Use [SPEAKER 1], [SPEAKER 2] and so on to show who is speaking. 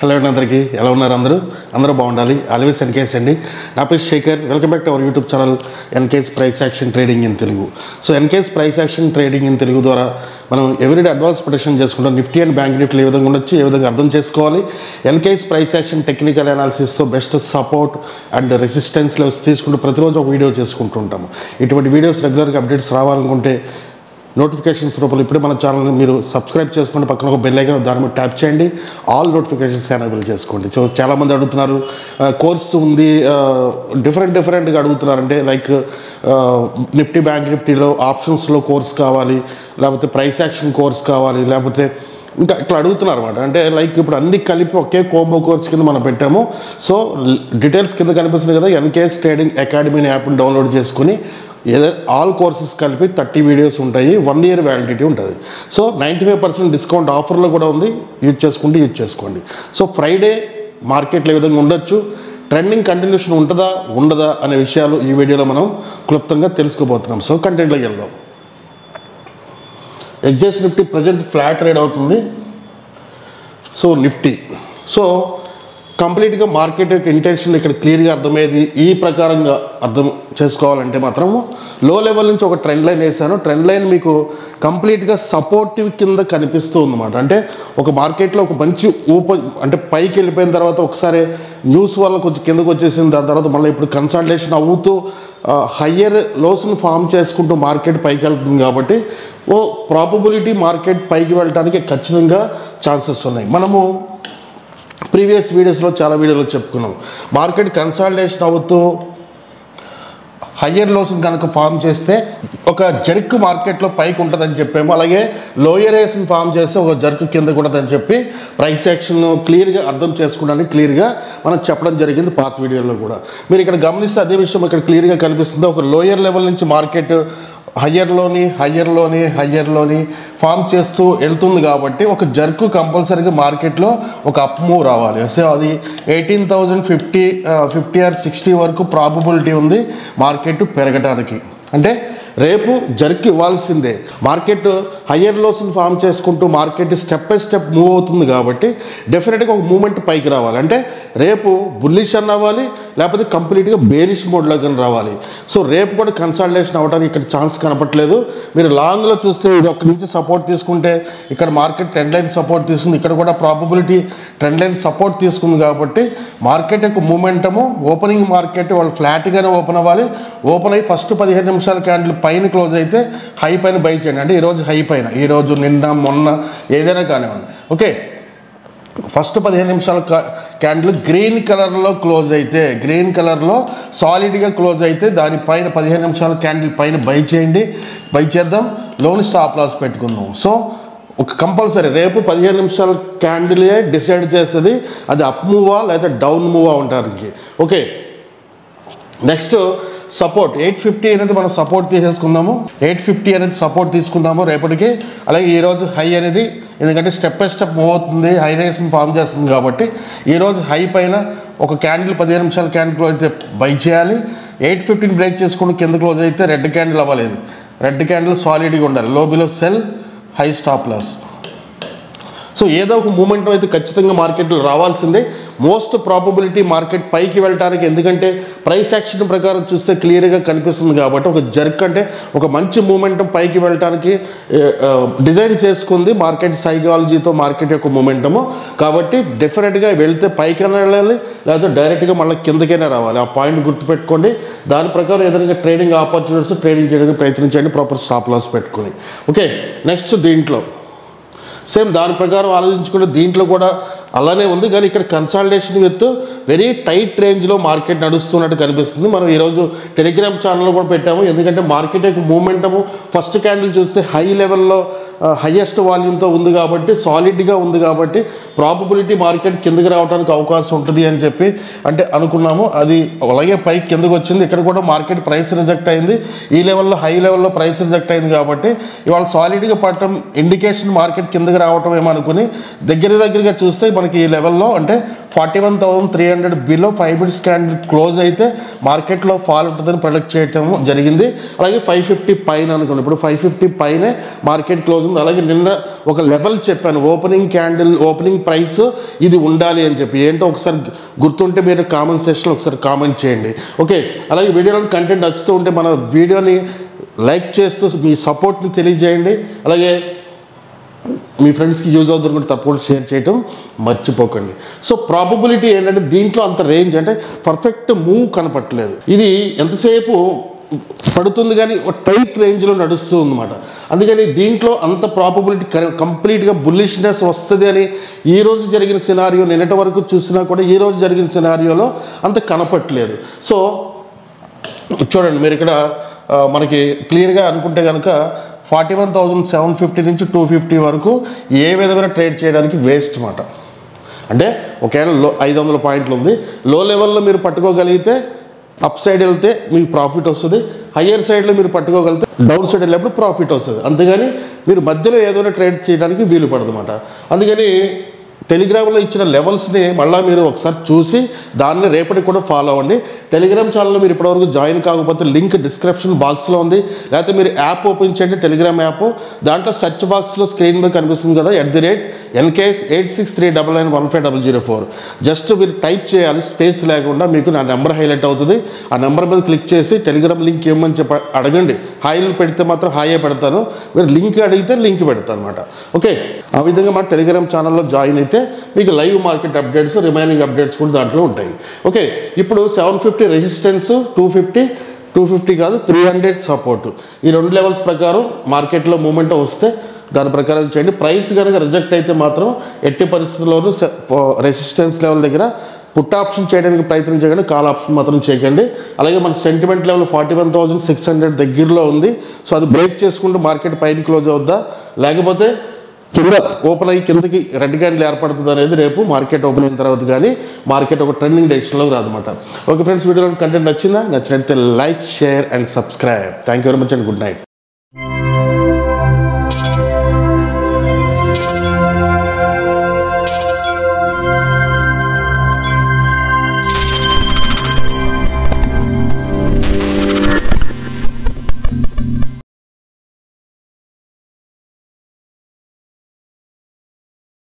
[SPEAKER 1] hello అండి అందరికీ ఎలా ఉన్నారు అందరూ అందరూ బాగుండాలి ఆల్వేస్ ఎన్కేస్ అండి నా పేరు Shekhar welcome back to our YouTube channel NKS price action trading in Telugu so NKS price action trading in Telugu ద్వారా మనం ఎవ్రీడే అడ్వాన్స్ ప్రొటెక్షన్ చేసుకుంటాం నిఫ్టీ అండ్ బ్యాంక్ నిఫ్టీ ఏ విధంగా ఉండొచ్చు ఏ విధంగా అర్థం చేసుకోవాలి ఎన్కేస్ ప్రైస్ యాక్షన్ టెక్నికల్ అనాలిసిస్తో best support and resistance levels తీసుకుంటూ ప్రతిరోజు ఒక వీడియో చేసుకుంటూ ఉంటాము ఇటువంటి వీడియోస్ రెగ్యులర్గా అప్డేట్స్ రావాలనుకుంటే నోటిఫికేషన్స్ రూపంలో ఇప్పుడే మన ఛానల్ని మీరు సబ్స్క్రైబ్ చేసుకుని పక్కన ఒక బెల్ ఐకాన్ దాని మీద ట్యాప్ చేయండి ఆల్ నోటిఫికేషన్స్ ఎనేబుల్ చేసుకోండి సో చాలామంది అడుగుతున్నారు కోర్స్ ఉంది డిఫరెంట్ డిఫరెంట్గా అడుగుతున్నారు అంటే లైక్ నిఫ్టీ బ్యాంక్ నిఫ్టీలో ఆప్షన్స్లో కోర్స్ కావాలి లేకపోతే ప్రైస్ యాక్షన్ కోర్స్ కావాలి లేకపోతే ఇంకా ఇట్లా అడుగుతున్నారు అనమాట అంటే లైక్ ఇప్పుడు అన్ని కలిపి ఒకే కోంబో కోర్స్ కింద మనం పెట్టాము సో డీటెయిల్స్ కింద కనిపిస్తుంది కదా ఎన్కేఎస్ ట్రేడింగ్ అకాడమీ అనే యాప్ని డౌన్లోడ్ చేసుకుని ఏదో ఆల్ కోర్సెస్ కలిపి థర్టీ వీడియోస్ ఉంటాయి వన్ ఇయర్ వ్యాలిడిటీ ఉంటుంది so ninety five percent discount ఆఫర్లో కూడా ఉంది యూజ్ చేసుకుంటే యూజ్ చేసుకోండి సో ఫ్రైడే మార్కెట్లో ఏ విధంగా ఉండొచ్చు ట్రెండింగ్ కంటిన్యూషన్ ఉంటుందా ఉండదా అనే విషయాలు ఈ వీడియోలో మనం క్లుప్తంగా తెలుసుకోబోతున్నాం సో కంటెంట్లోకి వెళ్దాం ఎగ్జెస్ నిఫ్టీ ప్రజెంట్ ఫ్లాట్ రేట్ అవుతుంది సో నిఫ్టీ సో కంప్లీట్గా మార్కెట్ యొక్క ఇంటెన్షన్ ఇక్కడ క్లియర్గా అర్థమయ్యేది ఈ ప్రకారంగా అర్థం చేసుకోవాలంటే మాత్రము లో లెవెల్ నుంచి ఒక ట్రెండ్ లైన్ వేసాను ట్రెండ్ లైన్ మీకు కంప్లీట్గా సపోర్టివ్ కింద కనిపిస్తూ ఉందన్నమాట అంటే ఒక మార్కెట్లో ఒక మంచి ఊప అంటే పైకి వెళ్ళిపోయిన తర్వాత ఒకసారి న్యూస్ వల్ల కొంచెం కిందకు వచ్చేసింది దాని తర్వాత మళ్ళీ ఇప్పుడు కన్సల్టేషన్ అవుతూ హయ్యర్ లోస్ని ఫామ్ చేసుకుంటూ మార్కెట్ పైకి వెళ్తుంది కాబట్టి ఓ ప్రాబబిలిటీ మార్కెట్ పైకి వెళ్ళడానికి ఖచ్చితంగా ఛాన్సెస్ ఉన్నాయి మనము ప్రీవియస్ వీడియోస్లో చాలా వీడియోలో చెప్పుకున్నాం మార్కెట్ కన్సాలిడేషన్ అవుతూ హయ్యర్ లోస్ కనుక ఫామ్ చేస్తే ఒక జర్క్ మార్కెట్లో పైకి ఉంటుందని చెప్పాము అలాగే లోయర్ ఏస్ని ఫామ్ చేస్తే ఒక జర్క్ కింద ఉంటుందని చెప్పి ప్రైస్ యాక్షన్ క్లియర్గా అర్థం చేసుకోవడానికి క్లియర్గా మనం చెప్పడం జరిగింది పాత వీడియోలో కూడా మీరు ఇక్కడ గమనిస్తే అదే విషయం ఇక్కడ క్లియర్గా కనిపిస్తుంది ఒక లోయర్ లెవెల్ నుంచి మార్కెట్ హయ్యర్లోని హయ్యర్లోని హయ్యర్లోని ఫామ్ చేస్తూ వెళ్తుంది కాబట్టి ఒక జర్కు కంపల్సరీగా మార్కెట్లో ఒక అప్ మూవ్ రావాలి సో అది eighteen thousand fifty fifty or sixty వరకు ప్రాబబిలిటీ ఉంది మార్కెట్ పెరగడానికి అంటే రేపు జర్క్ ఇవ్వాల్సిందే మార్కెట్ హయ్యర్ లోస్ని ఫామ్ చేసుకుంటూ market step by step move అవుతుంది కాబట్టి డెఫినెట్గా ఒక మూమెంట్ పైకి రావాలి అంటే రేపు బుల్లిష్ అన్న అవ్వాలి లేకపోతే కంప్లీట్గా బేరిష్ మోడ్లో కానీ రావాలి సో రేపు కూడా కన్సల్టేషన్ అవ్వడానికి ఇక్కడ ఛాన్స్ కనపట్లేదు మీరు లాంగ్లో చూస్తే ఇది ఒక్క నుంచి సపోర్ట్ తీసుకుంటే ఇక్కడ మార్కెట్ ట్రెండ్ లైన్ సపోర్ట్ తీసుకుంది ఇక్కడ కూడా ప్రాబబిలిటీ ట్రెండ్ లైన్ సపోర్ట్ తీసుకుంది కాబట్టి మార్కెట్ యొక్క మూమెంటము ఓపెనింగ్ మార్కెట్ వాళ్ళు ఫ్లాట్గానే ఓపెన్ అవ్వాలి ఓపెన్ అయ్యి ఫస్ట్ పదిహేను నిమిషాల క్యాండిల్ పైన క్లోజ్ అయితే హై పైన బై చేయండి అంటే ఈరోజు హై పైన ఈరోజు నిన్న మొన్న ఏదైనా కానివ్వండి ఓకే ఫస్ట్ పదిహేను నిమిషాల క్యాండిల్ గ్రీన్ కలర్లో క్లోజ్ అయితే గ్రీన్ కలర్లో సాలిడ్గా క్లోజ్ అయితే దానిపైన పదిహేను నిమిషాల క్యాండిల్ పైన బై చేయండి బై చేద్దాం లోన్ స్టాప్ లాస్ పెట్టుకుందాం సో ఒక కంపల్సరీ రేపు పదిహేను నిమిషాల క్యాండిలే డిసైడ్ చేస్తుంది అది అప్ మూవా లేదా డౌన్ మూవా ఉండడానికి okay next support eight fifty అనేది మనం సపోర్ట్ తీసేసుకుందాము ఎయిట్ ఫిఫ్టీ అనేది సపోర్ట్ తీసుకుందాము రేపటికి అలాగే ఈరోజు హై అనేది ఎందుకంటే స్టెప్ బై స్టెప్ మూవ్ అవుతుంది హై రేస్ని ఫామ్ చేస్తుంది కాబట్టి ఈరోజు హై పైన ఒక క్యాండిల్ పదిహేను నిమిషాల క్యాండిల్ అయితే బై చేయాలి ఎయిట్ ఫిఫ్టీన్ బ్రేక్ చేసుకుని కింద క్లోజ్ అయితే రెడ్ క్యాండిల్ అవ్వలేదు రెడ్ క్యాండిల్ సాలిడ్గా ఉండాలి low below sell high stop loss so ఏదో ఒక మూమెంట్ అయితే ఖచ్చితంగా మార్కెట్లో రావాల్సిందే మోస్ట్ ప్రాబబిలిటీ మార్కెట్ పైకి వెళ్ళడానికి ఎందుకంటే ప్రైస్ యాక్షన్ ప్రకారం చూస్తే క్లియర్గా కనిపిస్తుంది కాబట్టి ఒక జర్క్ అంటే ఒక మంచి మూమెంటం పైకి వెళ్ళడానికి డిజైన్ చేసుకుంది మార్కెట్ సైకాలజీతో మార్కెట్ యొక్క మూమెంటము కాబట్టి డెఫినెట్గా వెళ్తే పైకైనా వెళ్ళాలి లేదా డైరెక్ట్గా మళ్ళీ కిందకైనా రావాలి ఆ పాయింట్ గుర్తుపెట్టుకోండి దాని ప్రకారం ఏదైనా ట్రేడింగ్ ఆపర్చునిటీస్ ట్రేడింగ్ చేయడానికి ప్రయత్నించండి ప్రాపర్ స్టాప్ లాస్ పెట్టుకొని ఓకే నెక్స్ట్ దీంట్లో సేమ్ దాని ప్రకారం ఆలోచించుకుంటే దీంట్లో కూడా అలానే ఉంది కానీ ఇక్కడ కన్సల్టేషన్ విత్ వెరీ టైట్ రేంజ్లో మార్కెట్ నడుస్తున్నట్టు కనిపిస్తుంది మనం ఈరోజు టెలిగ్రామ్ ఛానల్లో కూడా పెట్టాము ఎందుకంటే మార్కెట్ యొక్క మూమెంటము ఫస్ట్ క్యాండిల్ చూస్తే హై లెవెల్లో హయ్యెస్ట్ వాల్యూమ్తో ఉంది కాబట్టి సాలిడ్గా ఉంది కాబట్టి ప్రాబబిలిటీ మార్కెట్ కిందకి రావడానికి అవకాశం ఉంటుంది అని చెప్పి అంటే అనుకున్నాము అది అలాగే పైకి కిందకు వచ్చింది ఇక్కడ కూడా మార్కెట్ ప్రైస్ రిజెక్ట్ అయింది ఈ లెవెల్లో హై లెవెల్లో ప్రైస్ రిజెక్ట్ అయింది కాబట్టి ఇవాళ సాలిడ్గా పడటం ఇండికేషన్ మార్కెట్ కిందకి రావటం ఏమనుకుని దగ్గర దగ్గరగా చూస్తే మనం మనకి ఈ లెవెల్లో అంటే forty one thousand three hundred below five minutes candle close అయితే మార్కెట్లో ఫాల్ ఉంటుందని ప్రొడక్ట్ చేయటం జరిగింది అలాగే ఫైవ్ ఫిఫ్టీ పైన అనుకోండి ఇప్పుడు ఫైవ్ ఫిఫ్టీ పైనే మార్కెట్ క్లోజ్ ఉంది అలాగే నిన్న ఒక లెవెల్ చెప్పాను ఓపెనింగ్ క్యాండిల్ ఓపెనింగ్ ప్రైస్ ఇది ఉండాలి అని చెప్పి ఏంటో ఒకసారి గుర్తుంటే మీరు కామెంట్ సెక్షన్లో ఒకసారి కామెంట్ చేయండి ఓకే అలాగే వీడియోలో కంటెంట్ నచ్చుతూ ఉంటే మన వీడియోని లైక్ చేస్తూ మీ సపోర్ట్ని తెలియజేయండి అలాగే మీ ఫ్రెండ్స్కి యూజ్ అవుతుంది కూడా తప్పకుండా షేర్ చేయటం మర్చిపోకండి సో ప్రాబబిలిటీ ఏంటంటే దీంట్లో అంత రేంజ్ అంటే పర్ఫెక్ట్ మూవ్ కనపట్టలేదు ఇది ఎంతసేపు పడుతుంది కానీ ఒక టైట్ రేంజ్లో నడుస్తూ ఉందన్నమాట అందుకని దీంట్లో అంత ప్రాబబిలిటీ కంప్లీట్గా బుల్లిష్నెస్ వస్తుంది అని ఈ రోజు జరిగిన సినారియో నిన్నటి వరకు చూసినా కూడా ఈ రోజు జరిగిన సినారియోలో అంత కనపట్లేదు సో చూడండి మీరు ఇక్కడ ఆ, మనకి క్లియర్గా అనుకుంటే కనుక forty one thousand seven fifty నుంచి టూ ఫిఫ్టీ వరకు ఏ విధమైన ట్రేడ్ చేయడానికి వేస్ట్ మాట అంటే ఒకవేళ లో ఐదు వందల పాయింట్లు ఉంది లో లెవెల్లో మీరు పట్టుకోగలిగితే అప్ సైడ్ వెళ్తే మీకు ప్రాఫిట్ వస్తుంది హయ్యర్ సైడ్లో మీరు పట్టుకోగలిగితే డౌన్ సైడ్ వెళ్ళినప్పుడు ప్రాఫిట్ వస్తుంది అంతేగాని మీరు మధ్యలో ఏదైనా ట్రేడ్ చేయడానికి వీలు పడదు అనమాట అందుకని టెలిగ్రామ్లో ఇచ్చిన లెవెల్స్ని మళ్ళీ మీరు ఒకసారి చూసి దాన్ని రేపటికి కూడా ఫాలో అవ్వండి టెలిగ్రామ్ ఛానల్లో మీరు ఇప్పటివరకు జాయిన్ కాకపోతే లింక్ డిస్క్రిప్షన్ బాక్స్లో ఉంది లేకపోతే మీరు యాప్ ఓపెన్ చేయండి టెలిగ్రామ్ యాప్ దాంట్లో సెర్చ్ బాక్స్లో స్క్రీన్ మీద కనిపిస్తుంది కదా at the rate NKS eight six three double nine one five double zero four just మీరు టైప్ చేయాలి స్పేస్ లేకుండా మీకు నా నెంబర్ హైలైట్ అవుతుంది ఆ నెంబర్ మీద క్లిక్ చేసి టెలిగ్రామ్ లింక్ ఇవ్వమని చెప్పి అడగండి హాయిలు పెడితే మాత్రం హాయే పెడతాను మీరు లింక్ అడిగితే లింక్ పెడతాను అనమాట ఓకే ఆ విధంగా మా టెలిగ్రామ్ ఛానల్లో జాయిన్ అయితే మీకు live market updates remaining updates కూడా దాంట్లో ఉంటాయి ఓకే ఇప్పుడు seven fifty resistance two fifty two fifty కాదు త్రీ హండ్రెడ్ సపోర్ట్ ఈ రెండు లెవెల్స్ ప్రకారం మార్కెట్లో మూమెంట్ వస్తే దాని ప్రకారం చేయండి ప్రైస్ కనుక రిజెక్ట్ అయితే మాత్రం ఎట్టి పరిస్థితుల్లోనూ రెసిస్టెన్స్ లెవెల్ దగ్గర పుట్ ఆప్షన్ చేయడానికి ప్రయత్నం చేయకండి కాల్ ఆప్షన్ మాత్రం చేయకండి అలాగే మన sentiment level forty one thousand six hundred దగ్గరలో ఉంది సో అది బ్రేక్ చేసుకుంటూ మార్కెట్ పైన క్లోజ్ అవుద్దా లేకపోతే కింద ఓపెన్ అయ్యి కిందకి రెడ్ క్యాండిల్ ఏర్పడుతుంది అనేది రేపు మార్కెట్ ఓపెన్ అయిన తర్వాత కానీ మార్కెట్ ఒక ట్రెండింగ్ డైరెక్షన్లో రాదన్నమాట ఓకే ఫ్రెండ్స్ వీడియోలో కంటెంట్ నచ్చిందా నచ్చినట్లయితే like share and subscribe thank you very much and good night